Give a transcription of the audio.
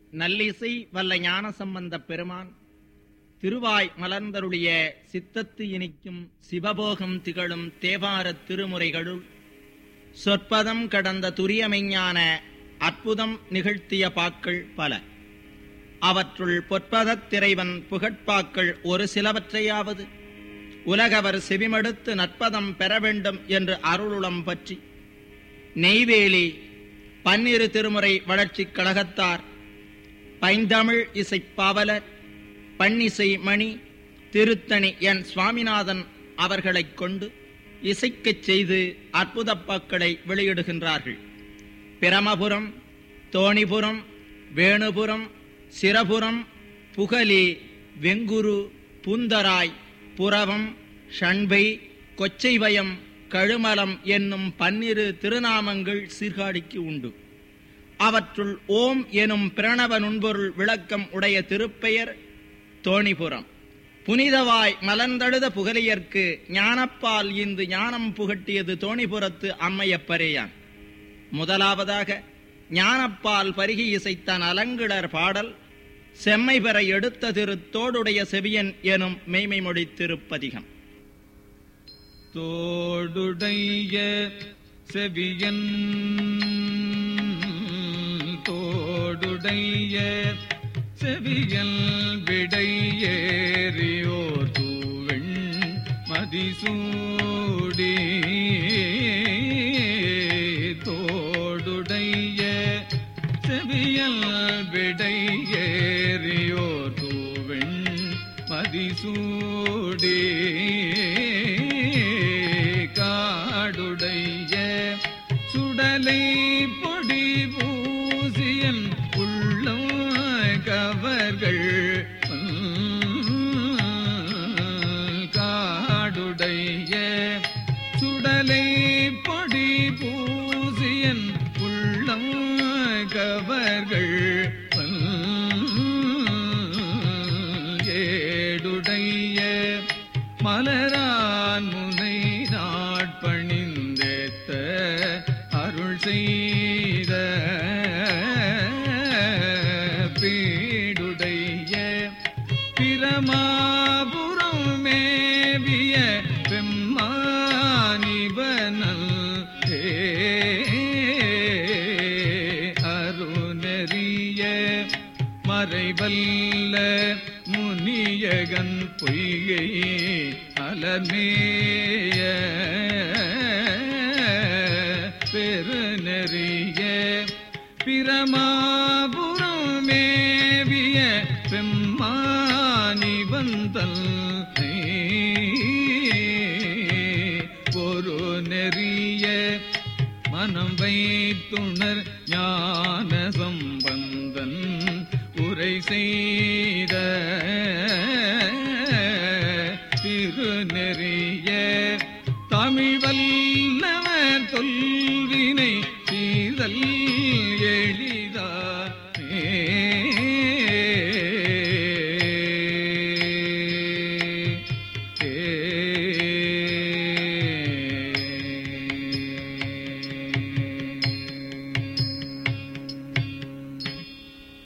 நல்லிசை வல்ல ஞான சம்பந்தப் பெருமான் திருவாய் மலர்ந்தருளிய சித்தத்து இனிக்கும் சிவபோகம் திகழும் தேவாரத் திருமுறைகளுள் சொற்பதம் கடந்த துரியமெஞ்ஞான அற்புதம் நிகழ்த்திய பாக்கள் பல அவற்றுள் பொற்பதத் திரைவன் புகட்பாக்கள் ஒரு சிலவற்றையாவது உலகவர் செவிமடுத்து நற்பதம் பெற வேண்டும் என்று அருளுளம் பற்றி நெய்வேலி பன்னிரு திருமுறை வளர்ச்சிக் கழகத்தார் பைந்தமிழ் இசைப் பாவலர் பன்னிசை மணி திருத்தணி என் சுவாமிநாதன் அவர்களைக் கொண்டு இசைக்கச் செய்து அற்புதப் பாக்களை வெளியிடுகின்றார்கள் பிரமபுரம் தோணிபுரம் வேணுபுரம் சிரபுரம் புகலி வெங்குரு பூந்தராய் புறவம் ஷண்பை கொச்சைவயம் கழுமலம் என்னும் பன்னிரு திருநாமங்கள் சீர்காழிக்கு உண்டு அவற்றுள் ஓம் எனும் பிரணவ நுண்பொருள் விளக்கம் உடைய திருப்பெயர் தோணிபுரம் புனிதவாய் மலர்ந்தழுத புகலியர்க்கு ஞானப்பால் இந்து ஞானம் புகட்டியது தோணிபுரத்து அம்மையப்பரேயான் முதலாவதாக ஞானப்பால் பருகி இசைத்தான் அலங்கிளர் பாடல் செம்மை பெற எடுத்த திரு தோடுடைய செவியன் எனும் மெய்மை மொழி திருப்பதிகம் தோடுடைய செவியன் தோடுடைய செவியல் விடை ஏறியோர் தூவெண் மதிசூடி தோடுடைய செவியல் விடை ஏறியோர் தூவெண் மதிசூடி காடுடைய சுடலை பொடி பூசியன் உள்ளம் கவர்கள் காடுடைய சுடலை பொடி பூசியன் உள்ளம் கவர்கள் ஏடுடைய மலரான் முனை நாட்பணிந்தேத்த அருள் செய்த பீடுடைய பிரமாபுரம் மேவிய பெம்மானிவனல் அருணறிய மறைவல்ல முனியகன் பொய்கை அலமேய பெருநெறிய பிரமாபுரம் மேவிய பெம்மானி வந்தல் ஒரு நெறிய மனம் வைத்துணர் ஞான சம்பந்தன் உரை செய்த திருநெறிய தமிழ் வல்லவர் தொல்வினை சீதல்